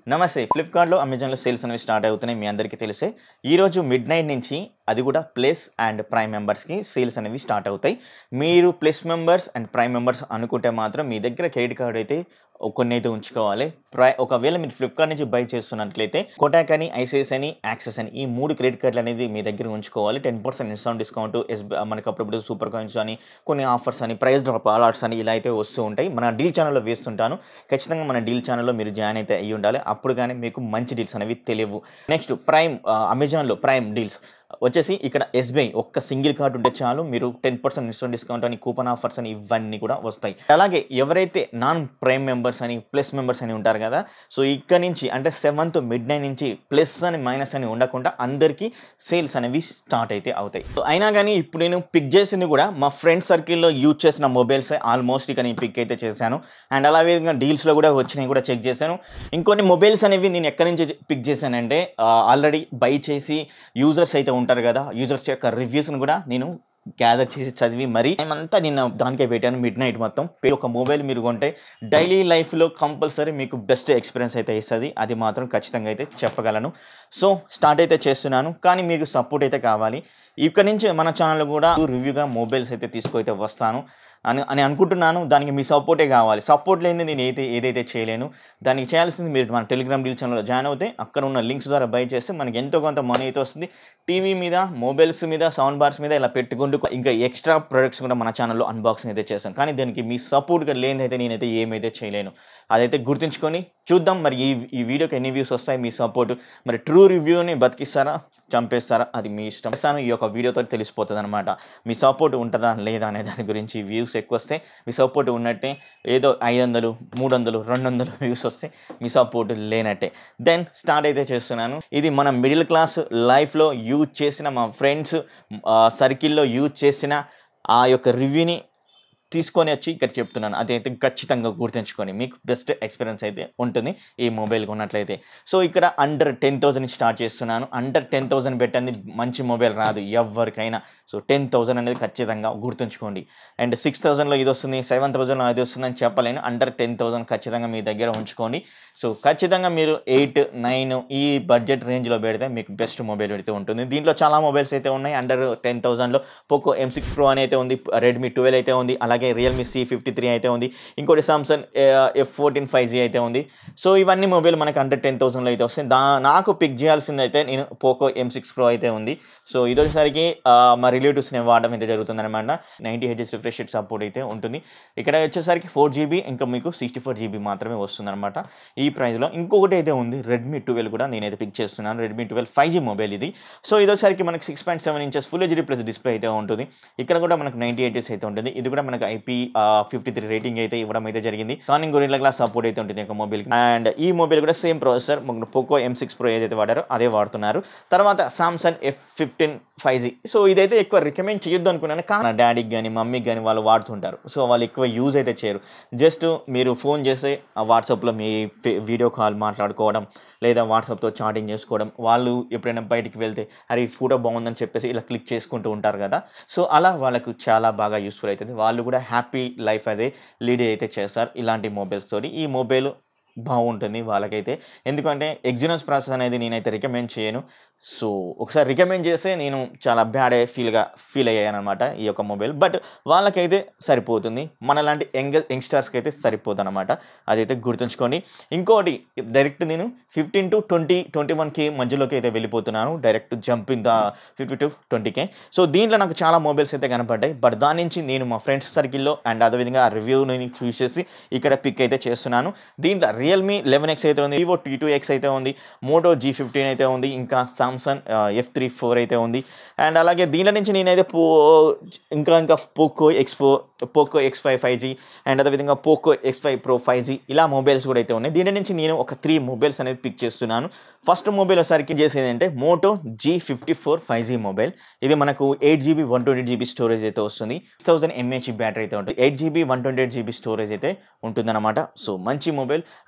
నమస్తే ఫ్లిప్కార్ట్లో అమెజాన్లో సేల్స్ అనేవి స్టార్ట్ అవుతున్నాయి మీ అందరికీ తెలిసే ఈరోజు మిడ్ నైట్ నుంచి అది కూడా ప్లస్ అండ్ ప్రైమ్ మెంబర్స్కి సేల్స్ అనేవి స్టార్ట్ అవుతాయి మీరు plus members and prime members అనుకుంటే మాత్రం మీ దగ్గర క్రెడిట్ కార్డ్ అయితే కొన్ని అయితే ఉంచుకోవాలి ప్రై ఒకవేళ మీరు ఫ్లిప్కార్ట్ నుంచి బై చేస్తున్నట్లయితే కోటాక్ అని ఐసిఐస్ అని యాక్సెస్ అని ఈ మూడు క్రెడిట్ కార్డులు అనేది మీ దగ్గర ఉంచుకోవాలి టెన్ పర్సెంట్ ఇన్స్టాంట్ డిస్కౌంట్ ఎస్ మనకి అప్పుడప్పుడు సూపర్ కాయిన్స్ అని కొన్ని ఆఫర్స్ అని ప్రైస్ డ్రాప్ అలాట్స్ అని ఇలా అయితే వస్తూ ఉంటాయి మన డీల్ ఛానల్లో వేస్తుంటాను ఖచ్చితంగా మన డీల్ ఛానల్లో మీరు జాయిన్ అయితే అయ్యి ఉండాలి అప్పుడు కానీ మీకు మంచి డీల్స్ అనేవి తెలియవు నెక్స్ట్ ప్రైమ్ అమెజాన్లో ప్రైమ్ డీల్స్ వచ్చేసి ఇక్కడ ఎస్బీఐ ఒక్క సింగిల్ కార్డు ఉంటే చాలు మీరు టెన్ పర్సెంట్ ఇన్స్టెంట్ డిస్కౌంట్ అని కూపన్ ఆఫర్స్ అని ఇవన్నీ కూడా వస్తాయి అలాగే ఎవరైతే నాన్ ప్రైమ్ మెంబర్స్ అని ప్లస్ మెంబర్స్ అని ఉంటారు కదా సో ఇక్కడ నుంచి అంటే సెవెంత్ మిడ్ నైన్ నుంచి ప్లస్ అని మైనస్ అని ఉండకుండా అందరికీ సేల్స్ అనేవి స్టార్ట్ అయితే అవుతాయి సో అయినా కానీ ఇప్పుడు నేను పిక్ చేసింది కూడా మా ఫ్రెండ్ సర్కిల్లో యూజ్ చేసిన మొబైల్స్ ఆల్మోస్ట్ ఇక నేను పిక్ అయితే చేశాను అండ్ అలాగే డీల్స్లో కూడా వచ్చినాయి కూడా చెక్ చేశాను ఇంకొన్ని మొబైల్స్ అనేవి నేను ఎక్కడి నుంచి పిక్ చేశానంటే ఆల్రెడీ బై చేసి యూజర్స్ అయితే ఉంటారు కదా యూజర్స్ యొక్క రివ్యూస్ని కూడా నేను గ్యాదర్ చేసి చదివి మరి అంతా నిన్న దానికే పెట్టాను మిడ్ నైట్ మొత్తం ఒక మొబైల్ మీరు కొంటే డైలీ లైఫ్లో కంపల్సరీ మీకు బెస్ట్ ఎక్స్పీరియన్స్ అయితే ఇస్తుంది అది మాత్రం ఖచ్చితంగా అయితే చెప్పగలను సో స్టార్ట్ అయితే చేస్తున్నాను కానీ మీకు సపోర్ట్ అయితే కావాలి ఇక్కడ నుంచి మన ఛానల్ కూడా రివ్యూగా మొబైల్స్ అయితే తీసుకొయితే వస్తాను అని అని అనుకుంటున్నాను దానికి మీ సపోర్టే కావాలి సపోర్ట్ లేని నేను ఏదైతే ఏదైతే చేయలేను దానికి చేయాల్సింది మీరు మన టెలిగ్రామ్ డీల్ ఛానల్లో జాయిన్ అవుతే అక్కడ ఉన్న లింక్స్ ద్వారా బై చేస్తే మనకి ఎంతో కొంత మనీ అయితే వస్తుంది టీవీ మీద మొబైల్స్ మీద సౌండ్ బార్స్ మీద ఇలా పెట్టుకుంటూ ఇంకా ఎక్స్ట్రా ప్రొడక్ట్స్ కూడా మన ఛానల్లో అన్బాక్సింగ్ అయితే చేస్తాను కానీ దానికి మీ సపోర్ట్గా లేనిదైతే నేనైతే ఏమైతే చేయలేను అదైతే గుర్తుంచుకొని చూద్దాం మరి ఈ ఈ వీడియోకి ఎన్ని వ్యూస్ వస్తాయి మీ సపోర్ట్ మరి ట్రూ రివ్యూని బతికిస్తారా చంపేస్తారా అది మీ ఇష్టం చేస్తాను ఈ యొక్క వీడియోతో తెలిసిపోతుంది అనమాట మీ సపోర్ట్ ఉంటుందా లేదా అనే దాని గురించి వ్యూస్ ఎక్కువ వస్తే మీ సపోర్ట్ ఉన్నట్టే ఏదో ఐదు వందలు మూడు వందలు రెండు వందలు వ్యూస్ వస్తే మీ సపోర్ట్ లేనట్టే దెన్ స్టార్ట్ అయితే చేస్తున్నాను ఇది మన మిడిల్ క్లాస్ లైఫ్లో యూజ్ చేసిన మా ఫ్రెండ్స్ సర్కిల్లో యూజ్ చేసిన ఆ యొక్క రివ్యూని తీసుకొని వచ్చి ఇక్కడ చెప్తున్నాను అదైతే ఖచ్చితంగా గుర్తుంచుకొని మీకు బెస్ట్ ఎక్స్పీరియన్స్ అయితే ఉంటుంది ఈ మొబైల్ కొన్నట్లయితే సో ఇక్కడ అండర్ టెన్ థౌసండ్ స్టార్ట్ చేస్తున్నాను అండర్ టెన్ థౌసండ్ పెట్టండి మంచి మొబైల్ రాదు ఎవరికైనా సో టెన్ థౌసండ్ అనేది ఖచ్చితంగా గుర్తుంచుకోండి అండ్ సిక్స్ థౌసండ్లో ఇది వస్తుంది సెవెన్ థౌసండ్లో ఇది వస్తుంది అని చెప్పలేను అండర్ టెన్ థౌసండ్ ఖచ్చితంగా మీ దగ్గర ఉంచుకోండి సో ఖచ్చితంగా మీరు ఎయిట్ నైన్ ఈ బడ్జెట్ రేంజ్లో పెడితే మీకు బెస్ట్ మొబైల్ అయితే ఉంటుంది దీంట్లో చాలా మొబైల్స్ అయితే ఉన్నాయి అండర్ టెన్ థౌసండ్లో పోకో ఎం సిక్స్ ప్రో అని అయితే ఉంది రెడ్మీ ట్వెల్వ్ అయితే ఉంది అలాగే రియల్మీ సి ఫిఫ్టీ త్రీ అయితే ఉంది ఇంకోటి Samsung F fourteen five G అయితే ఉంది సో ఇవన్నీ మొబైల్ మనకి అండర్ టెన్ థౌసండ్లో అయితే వస్తాయి దా నాకు పిక్ చేయాల్సింది అయితే నేను పోకో ఎం సిక్స్ ప్రో అయితే ఉంది సో ఇదొకసారికి మా రిలేటివ్స్ నేను వాడడం అయితే జరుగుతుంది అనమాట ninety Hz refresh rate support అయితే ఉంటుంది ఇక్కడ వచ్చేసరికి ఫోర్ జీబీ ఇంకా మీకు సిక్స్టీ ఫోర్ జీబీ మాత్రమే వస్తుంది అనమాట ఈ ప్రైస్లో ఇంకొకటి అయితే ఉంది రెడ్మీ ట్వెల్వ్ కూడా నేనైతే పిక్ చేస్తున్నాను Redmi twelve five G mobile ఇది సో ఇదోసరికి మనకి six point seven inches full HD plus display అయితే ఉంటుంది ఇక్కడ కూడా మనకు నైంటీ హెచ్ఎస్ అయితే ఉంటుంది ఇది కూడా మనకు ఐపీ ఫిఫ్టీ త్రీ రేటింగ్ అయితే ఇవ్వడం అయితే జరిగింది కానీ గొరిల్లా గ్లాస్ సపోర్ట్ అయితే ఉంటుంది ఒక మొబైల్ అండ్ ఈ మొబైల్ కూడా same processor Poco M six pro ఏదైతే వాడారో అదే వాడుతున్నారు తర్వాత Samsung F fifteen five G so ఇదైతే ఎక్కువ రికమెండ్ చేయొద్దు అనుకున్నాను కానీ డాడీకి కానీ మమ్మీకి కానీ వాళ్ళు వాడుతుంటారు సో వాళ్ళు ఎక్కువ యూజ్ అయితే చేయరు జస్ట్ మీరు ఫోన్ చేస్తే వాట్సాప్లో మీ వీడియో కాల్ మాట్లాడుకోవడం లేదా వాట్సాప్తో చాటింగ్ చేసుకోవడం వాళ్ళు ఎప్పుడైనా బయటికి వెళ్తే అరే ఈ ఫోటో బాగుందని చెప్పేసి ఇలా క్లిక్ చేసుకుంటూ ఉంటారు కదా సో అలా వాళ్ళకు చాలా బాగా యూస్ఫుల్ అవుతుంది వాళ్ళు కూడా హ్యాపీ లైఫ్ అదే లీడ్ అయితే చేస్తారు ఇలాంటి మొబైల్స్ తోటి ఈ మొబైల్ బాగుంటుంది వాళ్ళకైతే ఎందుకంటే ఎగ్జినోస్ ప్రాసెస్ అనేది నేనైతే రికమెండ్ చేయను సో ఒకసారి రికమెండ్ చేస్తే నేను చాలా బ్యాడ్ ఫీల్గా ఫీల్ అయ్యాను అనమాట ఈ యొక్క మొబైల్ బట్ వాళ్ళకైతే సరిపోతుంది మనలాంటి యంగ్ యంగ్స్టర్స్కి అయితే సరిపోతుంది అనమాట అదైతే గుర్తుంచుకోండి ఇంకోటి డైరెక్ట్ నేను fifteen to twenty twenty one K మధ్యలోకి అయితే వెళ్ళిపోతున్నాను direct jump in the fifty to twenty K so దీంట్లో నాకు చాలా మొబైల్స్ అయితే కనపడ్డాయి బట్ దాని నుంచి నేను మా ఫ్రెండ్స్ సర్కిల్లో అండ్ అదేవిధంగా ఆ రివ్యూని చూసేసి ఇక్కడ పిక్ అయితే చేస్తున్నాను దీంట్లో రియల్మీ లెవెన్ ఎక్స్ అయితే ఉంది వివో టీ టూ ఎక్స్ అయితే ఉంది మోటో జీ ఫిఫ్టీన్ అయితే ఉంది ఇంకా సామ్సంగ్ ఎఫ్ త్రీ ఫోర్ అయితే ఉంది అండ్ అలాగే దీనిలో నుంచి నేనైతే పో ఇంకా ఇంకా పోకో ఎక్స్పో Poco X five five G and అదేవిధంగా Poco X five pro five G ఇలా మొబైల్స్ కూడా అయితే ఉన్నాయి దీని నుంచి నేను ఒక త్రీ మొబైల్స్ అనేది పిక్ చేస్తున్నాను ఫస్ట్ మొబైల్ ఒకసారికి చేసేది అంటే Moto G fifty four five G mobile ఇది మనకు eight GB one twenty GB storage అయితే వస్తుంది సిక్స్ థౌసండ్ ఎంఏహెచ్ బ్యాటరీ అయితే ఉంటుంది eight GB one twenty eight GB storage అయితే ఉంటుందన్నమాట సో మంచి mobile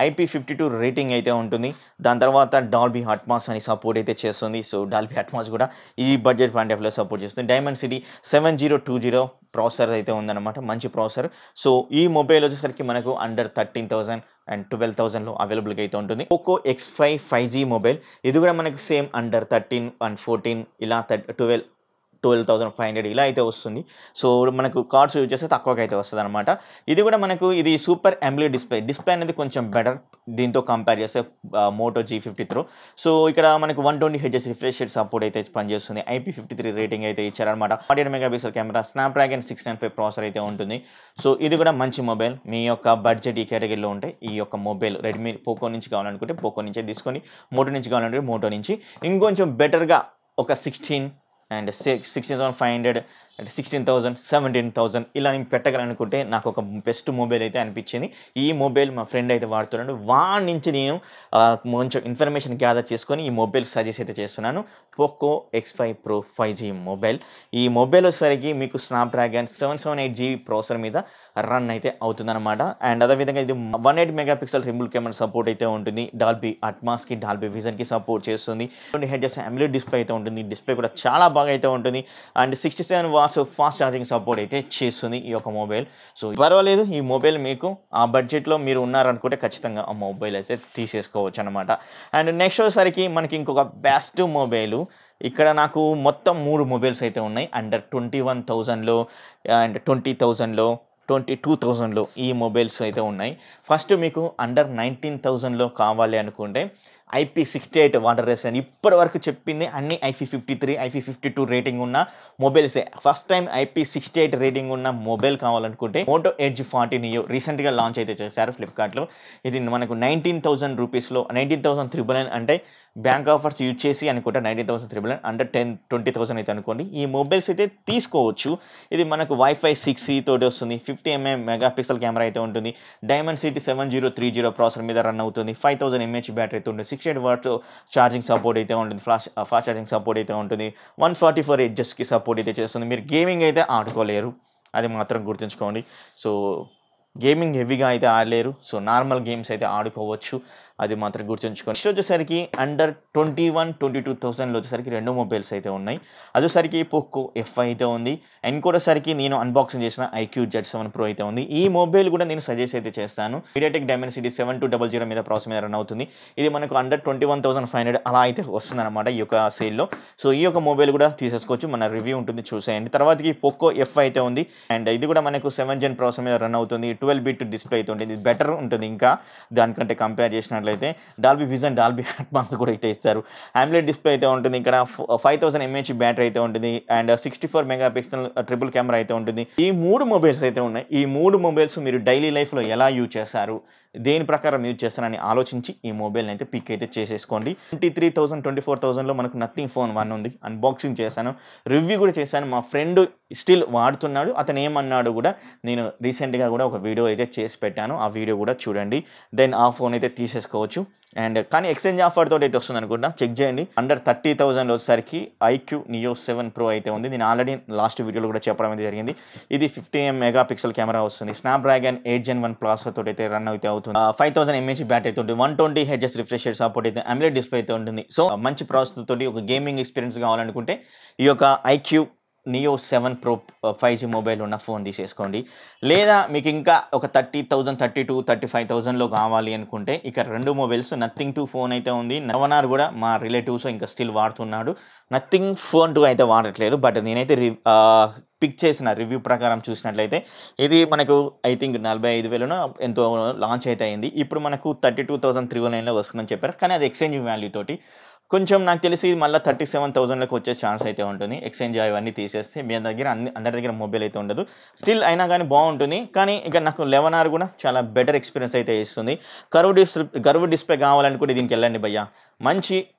IP fifty two rating అయితే ఉంటుంది దాని తర్వాత డాల్బీ అట్మాస్ అని సపోర్ట్ అయితే చేస్తుంది సో డాల్బీ అట్మాస్ కూడా ఈ బడ్జెట్ పాయింట్ ఆఫ్ లో సపోర్ట్ చేస్తుంది Dimensity seven zero two zero processor అయితే ఉందన్నమాట మంచి ప్రాసెసర్ సో ఈ మొబైల్ వచ్చేసరికి మనకు under thirteen thousand and twelve థౌసండ్లో అవైలబుల్గా అయితే ఉంటుంది Poco X five five G mobile ఇది కూడా మనకు same under thirteen and fourteen ఇలా twelve twelve thousand five hundred ఇలా అయితే వస్తుంది సో మనకు కార్డ్స్ యూజ్ చేస్తే తక్కువగా అయితే వస్తుంది అనమాట ఇది కూడా మనకు ఇది సూపర్ ఎంబ్లీ డిస్ప్లే డిస్ప్లే అనేది కొంచెం బెటర్ దీంతో కంపేర్ చేస్తే Moto G fifty three so ఇక్కడ మనకు one twenty Hz refresh rate support అయితే పనిచేస్తుంది ఐపీ ఫిఫ్టీ త్రీ రేటింగ్ అయితే ఇచ్చారనమాట forty eight mega pixel camera Snapdragon six nine five processor అయితే ఉంటుంది సో ఇది కూడా మంచి మొబైల్ మీ యొక్క బడ్జెట్ ఈ కేటగిరీలో ఉంటే ఈ యొక్క మొబైల్ రెడ్మీ పోకో నుంచి కావాలనుకుంటే పోకో నుంచే తీసుకొని మోటో నుంచి కావాలంటే మోటో నుంచి ఇంకొంచెం బెటర్గా ఒక sixteen and sixteen thousand five hundred and sixteen thousand seventeen thousand ఇలా నేను పెట్టగలనుకుంటే నాకు ఒక బెస్ట్ మొబైల్ అయితే అనిపించింది ఈ మొబైల్ మా ఫ్రెండ్ అయితే వాడుతున్నాడు వాడి నుంచి నేను ఆ, కొంచెం ఇన్ఫర్మేషన్ గ్యాదర్ చేసుకొని ఈ మొబైల్ సజెస్ట్ అయితే చేస్తున్నాను Poco X five pro five G mobile ఈ మొబైల్ వచ్చేసరికి మీకు Snapdragon seven seven eight G processor మీద రన్ అయితే అవుతుందన్నమాట అండ్ అదేవిధంగా ఇది వన్ ఎయిట్ మెగా పిక్సెల్ రింబుల్ కెమెరా సపోర్ట్ అయితే ఉంటుంది డాల్బీ అట్మాస్కి డాల్బీ విజన్కి సపోర్ట్ చేస్తుంది ట్వంటీ హెడ్జెస్ అమ్యులెట్ డిస్ప్లే అయితే ఉంటుంది డిస్ప్లే కూడా చాలా బాగా అయితే ఉంటుంది and sixty seven watts fast charging support అయితే చేస్తుంది ఈ యొక్క మొబైల్ సో పర్వాలేదు ఈ మొబైల్ మీకు ఆ బడ్జెట్లో మీరు ఉన్నారనుకుంటే ఖచ్చితంగా ఆ మొబైల్ అయితే తీసేసుకోవచ్చు అనమాట అండ్ నెక్స్ట్ వచ్చేసరికి మనకి ఇంకొక బెస్ట్ మొబైల్ ఇక్కడ నాకు మొత్తం మూడు మొబైల్స్ అయితే ఉన్నాయి అండర్ ట్వంటీ వన్ థౌజండ్లో అండ్ ట్వంటీ థౌజండ్లో ట్వంటీ టూ థౌజండ్లో ఈ మొబైల్స్ అయితే ఉన్నాయి ఫస్ట్ మీకు అండర్ నైన్టీన్ థౌజండ్లో కావాలి అనుకుంటే IP sixty eight water race అని ఇప్పటి వరకు చెప్పింది అన్ని IP fifty three IP fifty two rating ఉన్న మొబైల్సే first time IP sixty eight rating ఉన్న మొబైల్ కావాలనుకుంటే మోటో ఎడ్జ్ ఫార్టీ నియో రీసెంట్గా లాంచ్ అయితే చేశారు ఫ్లిప్కార్ట్లో ఇది మనకు నైన్టీన్ థౌసండ్ రూపీస్లో నైన్టీన్ థౌసండ్ త్రిబుల్ నైన్ అంటే బ్యాంక్ ఆఫర్స్ యూజ్ చేసి అనుకుంటే నైన్టీన్ థౌసండ్ త్రిబుల్ నైన్ అంటే టెన్ ట్వంటీ థౌసండ్ అయితే అనుకోండి ఈ మొబైల్స్ అయితే తీసుకోవచ్చు ఇది మనకు వైఫై సిక్స్ తోటి వస్తుంది fifty mm mega pixel camera అయితే ఉంటుంది Dimensity seven zero three zero processor మీద రన్ అవుతుంది ఫైవ్ థౌసండ్ ఎంహెచ్ బ్యాటరీ అయితే ఉంటుంది six eight watt charging support అయితే ఉంటుంది ఫ్లాష్ ఫాస్ట్ ఛార్జింగ్ సపోర్ట్ అయితే ఉంటుంది వన్ ఫార్టీ ఫోర్ ఎడ్జెస్కి సపోర్ట్ అయితే చేస్తుంది మీరు గేమింగ్ అయితే ఆడుకోలేరు అది మాత్రం గుర్తుంచుకోండి సో గేమింగ్ హెవీగా అయితే ఆడలేరు సో నార్మల్ గేమ్స్ అయితే ఆడుకోవచ్చు అది మాత్రం గుర్తుంచుకోండి నెక్స్ట్ వచ్చేసరికి under twenty one twenty two థౌసండ్లో వచ్చేసరికి రెండు మొబైల్స్ అయితే ఉన్నాయి అదేసరికి పోకో ఎఫ్ అయితే ఉంది ఇంకోటేసరికి నేను అన్బాక్సింగ్ చేసిన ఐక్యూ జెడ్ సెవెన్ ప్రో అయితే ఉంది ఈ మొబైల్ కూడా నేను సజెస్ట్ అయితే చేస్తాను MediaTek Dimensity city seven two double zero మీద ప్రాసెస్ మీద రన్ అవుతుంది ఇది మనకు under twenty one thousand five hundred అలా అయితే వస్తుందన్నమాట ఈ యొక్క సేల్లో సో ఈ యొక్క మొబైల్ కూడా తీసేసుకోవచ్చు మన రివ్యూ ఉంటుంది చూసేయండి తర్వాతకి పోకో ఎఫ్ అయితే ఉంది అండ్ ఇది కూడా మనకు సెవెన్ జెన్ ప్రాసెస్ మీద రన్ అవుతుంది ట్వెల్వ్ బిట్ డిస్ప్లే అయితే ఉంటుంది ఇది బెటర్ ఉంటుంది ఇంకా దానికంటే కంపేర్ చేసినట్లయితే డాల్బీ విజన్ డాల్బీ అడ్వాన్స్ కూడా అయితే ఇస్తారు ఆమ్లెట్ డిస్ప్లే అయితే ఉంటుంది ఇక్కడ ఫైవ్ థౌసండ్ ఎంహెచ్ బ్యాటరీ అయితే ఉంటుంది and sixty four megapixel triple camera అయితే ఉంటుంది ఈ మూడు మొబైల్స్ అయితే ఉన్నాయి ఈ మూడు మొబైల్స్ మీరు డైలీ లైఫ్లో ఎలా యూజ్ చేస్తారు దేని ప్రకారం యూజ్ చేస్తారని ఆలోచించి ఈ మొబైల్ని అయితే పిక్ అయితే చేసేసుకోండి twenty three thousand twenty four థౌసండ్లో మనకు నథింగ్ ఫోన్ వన్ ఉంది అన్బాక్సింగ్ చేశాను రివ్యూ కూడా చేశాను మా ఫ్రెండ్ స్టిల్ వాడుతున్నాడు అతను ఏమన్నాడు కూడా నేను రీసెంట్గా కూడా ఒక వీడియో అయితే చేసి పెట్టాను ఆ వీడియో కూడా చూడండి దెన్ ఆ ఫోన్ అయితే తీసేసుకోవచ్చు అండ్ కానీ ఎక్స్చేంజ్ ఆఫర్ తోటి అయితే వస్తుంది అనుకుంటా చెక్ చేయండి అండర్ థర్టీ థౌసండ్ వచ్చేసరికి ఐక్యూ నియో సెవెన్ ప్రో అయితే ఉంది నేను ఆల్రెడీ లాస్ట్ వీడియోలో కూడా చెప్పడం అయితే జరిగింది ఇది fifty M mega pixel camera వస్తుంది Snapdragon eight Gen one plus తోటి అయితే రన్ అయితే అవుతుంది ఫైవ్ థౌసండ్ ఎంహెచ్ బ్యాటరీ అయితే ఉంటుంది one twenty hertz refresh support అయితే అమ్లెట్ డిస్ప్లే అయితే ఉంటుంది సో మంచి ప్రాసెస్ తోటి ఒక గేమింగ్ ఎక్స్పీరియన్స్ కావాలనుకుంటే ఈ యొక్క iQOO Neo seven Pro five G mobile ఉన్న ఫోన్ తీసేసుకోండి లేదా మీకు ఇంకా ఒక thirty thousand thirty two thirty five థౌజండ్లో కావాలి అనుకుంటే ఇక రెండు మొబైల్స్ నథింగ్ టూ ఫోన్ అయితే ఉంది నవనార్ కూడా మా రిలేటివ్స్ ఇంకా స్టిల్ వాడుతున్నాడు నథింగ్ ఫోన్ టూ అయితే వాడట్లేదు బట్ నేనైతే రి పిక్ చేసిన రివ్యూ ప్రకారం చూసినట్లయితే ఇది మనకు ఐ థింక్ నలభై ఐదు వేలను ఎంతో లాంచ్ అయితే అయింది ఇప్పుడు మనకు thirty two thousand three one నైన్లో వస్తుందని చెప్పారు కానీ అది ఎక్స్చేంజ్ వాల్యూ తోటి కొంచెం నాకు తెలిసి మళ్ళీ థర్టీ సెవెన్ థౌసండ్లోకి వచ్చే ఛాన్స్ అయితే ఉంటుంది ఎక్స్చేంజ్ అవన్నీ తీసేస్తే మీ దగ్గర అన్ని అందరి దగ్గర మొబైల్ అయితే ఉండదు స్టిల్ అయినా కానీ బాగుంటుంది కానీ ఇక నాకు లెవెన్ ఆర్ కూడా చాలా బెటర్ ఎక్స్పీరియన్స్ అయితే ఇస్తుంది కరువు డిస్ కరువు డిస్ప్లే కావాలనుకుంటే దీనికి వెళ్ళండి భయ్యా మంచి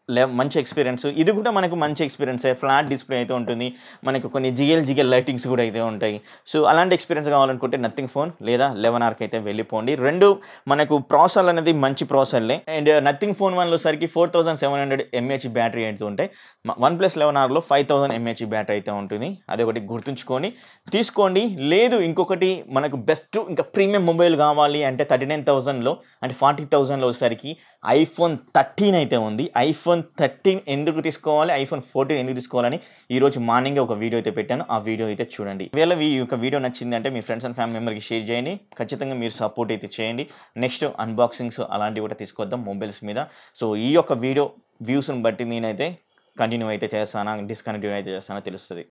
లే మంచి ఎక్స్పీరియన్స్ ఇది కూడా మనకు మంచి ఎక్స్పీరియన్సే ఫ్లాట్ డిస్ప్లే అయితే ఉంటుంది మనకు కొన్ని జిఎల్ జిగెల్ లైటింగ్స్ కూడా అయితే ఉంటాయి సో అలాంటి ఎక్స్పీరియన్స్ కావాలనుకుంటే నథింగ్ ఫోన్ లేదా లెవెన్ ఆర్కి అయితే వెళ్ళిపోండి రెండు మనకు ప్రాసెసర్ అనేది మంచి ప్రాసెసర్లే అండ్ నథింగ్ ఫోన్ వన్లో సరికి four thousand seven hundred MH battery అయితే ఉంటాయి వన్ ప్లస్ లెవెన్ ఆర్లో ఫైవ్ థౌసండ్ ఎంహెచ్ బ్యాటరీ అయితే ఉంటుంది అది ఒకటి గుర్తుంచుకొని తీసుకోండి లేదు ఇంకొకటి మనకు బెస్ట్ ఇంకా ప్రీమియం మొబైల్ కావాలి అంటే థర్టీ నైన్ థౌసండ్లో అంటే ఫార్టీ థౌసండ్లో వచ్చేసరికి ఐఫోన్ థర్టీన్ అయితే ఉంది ఐఫోన్ థర్టీన్ ఎందుకు తీసుకోవాలి ఐఫోన్ ఫోర్టీన్ ఎందుకు తీసుకోవాలని ఈరోజు మార్నింగ్ ఒక వీడియో అయితే పెట్టాను ఆ వీడియో అయితే చూడండి ఒకవేళ ఈ యొక్క వీడియో నచ్చింది అంటే మీ ఫ్రెండ్స్ అండ్ ఫ్యామిలీ మెంబర్కి షేర్ చేయండి ఖచ్చితంగా మీరు సపోర్ట్ అయితే చేయండి నెక్స్ట్ అన్బాక్సింగ్స్ అలాంటివి కూడా తీసుకొద్దాం మొబైల్స్ మీద సో ఈ యొక్క వీడియో వ్యూస్ని బట్టి నేనైతే కంటిన్యూ అయితే చేస్తానా డిస్కంటిన్యూ అయితే చేస్తానో తెలుస్తుంది